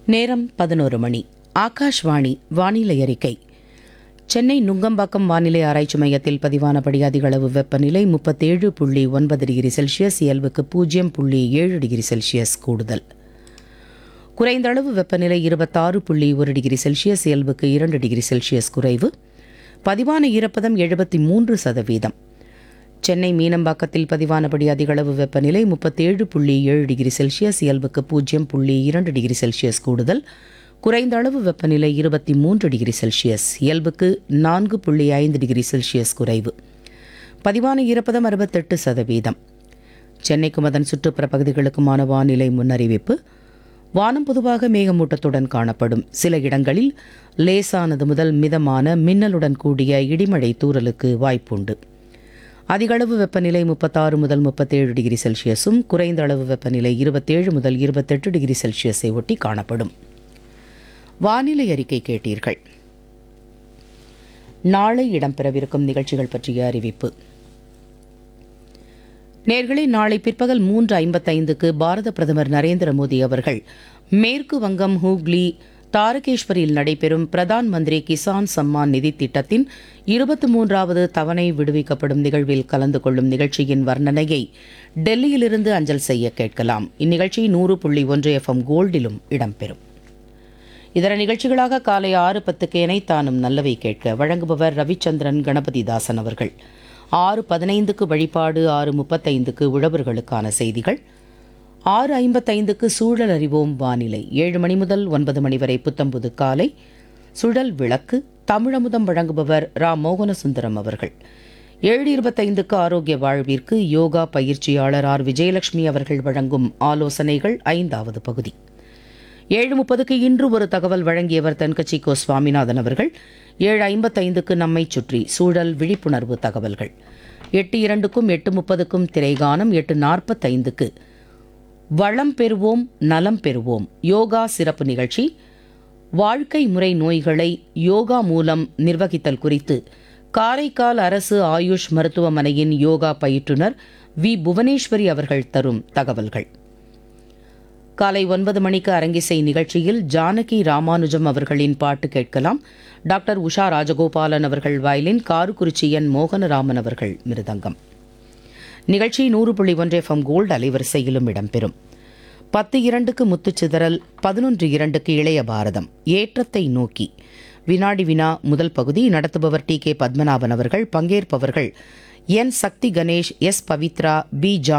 நேரம் பதினோரு மணி ஆகாஷ்வாணி வானிலை அறிக்கை சென்னை நுங்கம்பாக்கம் வானிலை ஆராய்ச்சி மையத்தில் பதிவானபடி அதிகளவு வெப்பநிலை முப்பத்தேழு புள்ளி ஒன்பது டிகிரி செல்சியஸ் இயல்புக்கு பூஜ்ஜியம் புள்ளி ஏழு டிகிரி செல்சியஸ் கூடுதல் குறைந்த அளவு வெப்பநிலை இருபத்தாறு புள்ளி ஒரு டிகிரி செல்சியஸ் இயல்புக்கு இரண்டு டிகிரி செல்சியஸ் குறைவு பதிவான ஈரப்பதம் எழுபத்தி மூன்று சதவீதம் சென்னை மீனம்பாக்கத்தில் பதிவானபடி அதிகளவு வெப்பநிலை முப்பத்தேழு புள்ளி ஏழு டிகிரி செல்சியஸ் இயல்புக்கு பூஜ்ஜியம் புள்ளி இரண்டு டிகிரி செல்சியஸ் கூடுதல் குறைந்த அளவு வெப்பநிலை இருபத்தி மூன்று டிகிரி செல்சியஸ் இயல்புக்கு நான்கு புள்ளி ஐந்து டிகிரி செல்சியஸ் குறைவு பதிவான ஈரப்பதம் அறுபத்தெட்டு சதவீதம் சென்னைக்கும் அதன் சுற்றுப்புற பகுதிகளுக்குமான வானிலை முன்னறிவிப்பு வானம் பொதுவாக மேகமூட்டத்துடன் காணப்படும் சில இடங்களில் லேசானது முதல் மிதமான மின்னலுடன் கூடிய இடிமழை தூறலுக்கு வாய்ப்புண்டு அதிகளவு வெப்பநிலை முப்பத்தாறு முதல் முப்பத்தேழு டிகிரி செல்சியஸும் குறைந்த அளவு வெப்பநிலை இருபத்தேழு முதல் இருபத்தெட்டு டிகிரி செல்சியஸை ஒட்டி காணப்படும் வானிலை அறிக்கை கேட்டீர்கள் நாளை இடம்பெறவிருக்கும் நிகழ்ச்சிகள் பற்றிய அறிவிப்பு நேர்களே நாளை பிற்பகல் மூன்று ஐம்பத்தைந்துக்கு பாரத பிரதமர் நரேந்திர மோடி அவர்கள் மேற்கு வங்கம் ஹூக்ளி தாரகேஸ்வரியில் நடைபெறும் பிரதான் மந்திரி கிசான் சம்மான் நிதி திட்டத்தின் இருபத்தி மூன்றாவது தவணை விடுவிக்கப்படும் நிகழ்வில் கலந்து கொள்ளும் நிகழ்ச்சியின் வர்ணனையை டெல்லியிலிருந்து அஞ்சல் செய்ய கேட்கலாம் இந்நிகழ்ச்சி நூறு புள்ளி ஒன்று எஃப்எம் கோல்டிலும் இடம்பெறும் இதர நிகழ்ச்சிகளாக காலை ஆறு பத்துக்கு இணைத்தானும் நல்லவை கேட்க வழங்குபவர் ரவிச்சந்திரன் கணபதி தாசன் அவர்கள் ஆறு பதினைந்துக்கு வழிபாடு ஆறு முப்பத்தைந்துக்கு உழவர்களுக்கான செய்திகள் ஆறு ஐம்பத்தைந்துக்கு சூழல் அறிவோம் வானிலை ஏழு மணி முதல் ஒன்பது மணி வரை புத்தம்புது காலை சுழல் விளக்கு தமிழமுதம் வழங்குபவர் ரா மோகனசுந்தரம் அவர்கள் ஏழு இருபத்தைந்துக்கு ஆரோக்கிய வாழ்விற்கு யோகா பயிற்சியாளர் ஆர் விஜயலட்சுமி அவர்கள் வழங்கும் ஆலோசனைகள் ஐந்தாவது பகுதி ஏழு முப்பதுக்கு இன்று ஒரு தகவல் வழங்கியவர் தென்கட்சி கோ சுவாமிநாதன் அவர்கள் ஏழு ஐம்பத்தைந்துக்கு நம்மை சுற்றி சூழல் விழிப்புணர்வு தகவல்கள் எட்டு இரண்டுக்கும் எட்டு முப்பதுக்கும் திரைகானம் எட்டு நாற்பத்தைந்துக்கு வளம் பெறுவோம் நலம் பெறுவோம் யோகா சிறப்பு நிகழ்ச்சி வாழ்க்கை முறை நோய்களை யோகா மூலம் நிர்வகித்தல் குறித்து காரைக்கால் அரசு ஆயுஷ் மருத்துவமனையின் யோகா பயிற்றுனர் வி புவனேஸ்வரி அவர்கள் தரும் தகவல்கள் காலை ஒன்பது மணிக்கு அரங்கிசை நிகழ்ச்சியில் ஜானகி ராமானுஜம் அவர்களின் பாட்டு கேட்கலாம் டாக்டர் உஷா ராஜகோபாலன் அவர்கள் வயலின் காருக்குறிச்சி என் மோகனராமன் அவர்கள் மிருதங்கம் நிகழ்ச்சி நூறு புள்ளி ஒன்று எஃப்எம் கோல்டு அலைவரிசையிலும் இடம்பெறும் பத்து இரண்டுக்கு முத்துச்சிதறல் பதினொன்று இரண்டுக்கு இளைய பாரதம் ஏற்றத்தை நோக்கி வினாடி வினா முதல் பகுதி நடத்துபவர் டி கே பத்மநாபன் அவர்கள் பங்கேற்பவர்கள் N Sakthi Ganesh S Pavithra P John